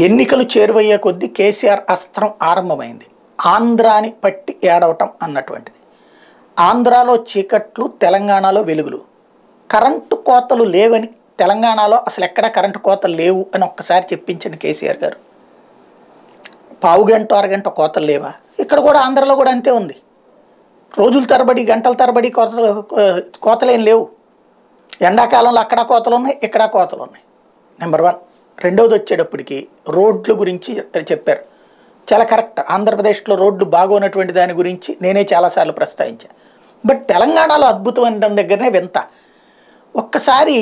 ఎన్నికలు చేరువయ్యే కొద్దీ కేసీఆర్ అస్త్రం ఆరంభమైంది ఆంధ్రాని పట్టి ఏడవటం అన్నటువంటిది ఆంధ్రాలో చీకట్లు తెలంగాణలో వెలుగులు కరెంటు కోతలు లేవని తెలంగాణలో అసలు ఎక్కడ కరెంటు కోతలు లేవు అని ఒక్కసారి చెప్పించండి కేసీఆర్ గారు పావు గంట అరగంట కోతలు లేవా ఇక్కడ కూడా ఆంధ్రలో కూడా అంతే ఉంది రోజుల తరబడి గంటల తరబడి కోతలు కోతలేం లేవు ఎండాకాలంలో అక్కడ కోతలు ఉన్నాయి ఇక్కడ కోతలు ఉన్నాయి నెంబర్ వన్ రెండవది వచ్చేటప్పటికి రోడ్ల గురించి చెప్పారు చాలా కరెక్ట్ ఆంధ్రప్రదేశ్లో రోడ్లు బాగోనటువంటి దాని గురించి నేనే చాలాసార్లు ప్రస్తావించాను బట్ తెలంగాణలో అద్భుతం అనడం దగ్గరనే వింత ఒక్కసారి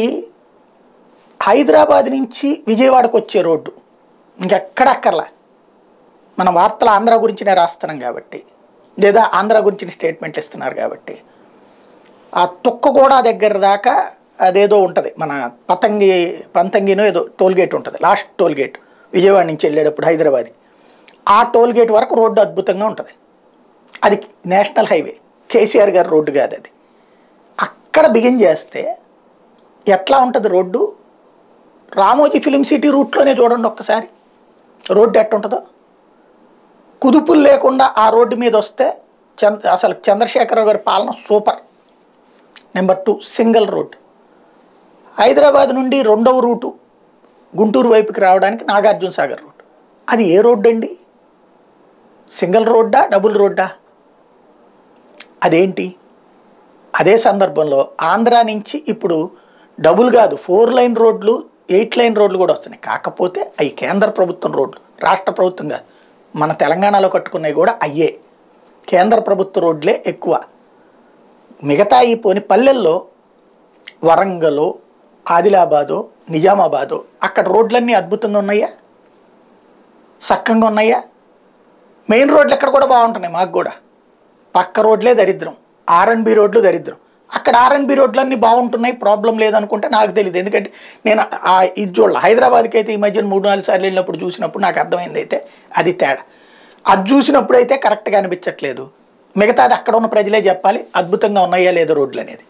హైదరాబాద్ నుంచి విజయవాడకు వచ్చే రోడ్డు ఇంకెక్కడక్కర్లా మన వార్తలు ఆంధ్ర గురించినే రాస్తున్నాం కాబట్టి లేదా ఆంధ్ర గురించిన స్టేట్మెంట్లు ఇస్తున్నారు కాబట్టి ఆ తుక్కగూడ దగ్గర దాకా అదేదో ఉంటుంది మన పతంగి పంతంగినో ఏదో టోల్ గేట్ ఉంటుంది లాస్ట్ టోల్ గేట్ విజయవాడ నుంచి వెళ్ళేటప్పుడు హైదరాబాద్ ఆ టోల్ గేట్ వరకు రోడ్డు అద్భుతంగా ఉంటుంది అది నేషనల్ హైవే కేసీఆర్ గారి రోడ్డు కాదు అది అక్కడ బిగిన్ చేస్తే ఎట్లా ఉంటుంది రోడ్డు రామోజీ ఫిలిం సిటీ రూట్లోనే చూడండి ఒక్కసారి రోడ్డు ఎట్టుంటుందో కుదుపులు లేకుండా ఆ రోడ్డు మీద వస్తే చంద్ర అసలు చంద్రశేఖరరావు గారి పాలన super number two single road Hyderabad నుండి రెండవ రూటు గుంటూరు వైపుకి రావడానికి నాగార్జున సాగర్ రోడ్ అది ఏ రోడ్డు అండి సింగిల్ రోడ్డా డబుల్ రోడ్డా అదేంటి అదే సందర్భంలో ఆంధ్ర నుంచి ఇప్పుడు డబుల్ కాదు ఫోర్ లైన్ రోడ్లు ఎయిట్ లైన్ రోడ్లు కూడా వస్తున్నాయి కాకపోతే అవి కేంద్ర ప్రభుత్వం రోడ్లు రాష్ట్ర ప్రభుత్వం కాదు మన తెలంగాణలో కట్టుకున్నవి కూడా అయ్యే కేంద్ర ప్రభుత్వ రోడ్లే ఎక్కువ మిగతా ఈ పోని పల్లెల్లో వరంగల్ ఆదిలాబాదో నిజామాబాదో అక్కడ రోడ్లన్నీ అద్భుతంగా ఉన్నాయా సక్కంగా ఉన్నాయా మెయిన్ రోడ్లు ఎక్కడ కూడా బాగుంటున్నాయి మాకు కూడా పక్క రోడ్లే దరిద్రం ఆర్ఎన్బి రోడ్లు దరిద్రం అక్కడ ఆర్ఎన్బి రోడ్లన్నీ బాగుంటున్నాయి ప్రాబ్లం లేదనుకుంటే నాకు తెలియదు ఎందుకంటే నేను ఆ ఇది చూడాలి హైదరాబాద్కి అయితే ఈ మధ్యన మూడు నాలుగు సార్లు వెళ్ళినప్పుడు చూసినప్పుడు నాకు అర్థమైంది అయితే అది తేడా అది చూసినప్పుడు అయితే కరెక్ట్గా అనిపించట్లేదు మిగతాది అక్కడ ఉన్న ప్రజలే చెప్పాలి అద్భుతంగా ఉన్నాయా లేదా రోడ్లు అనేది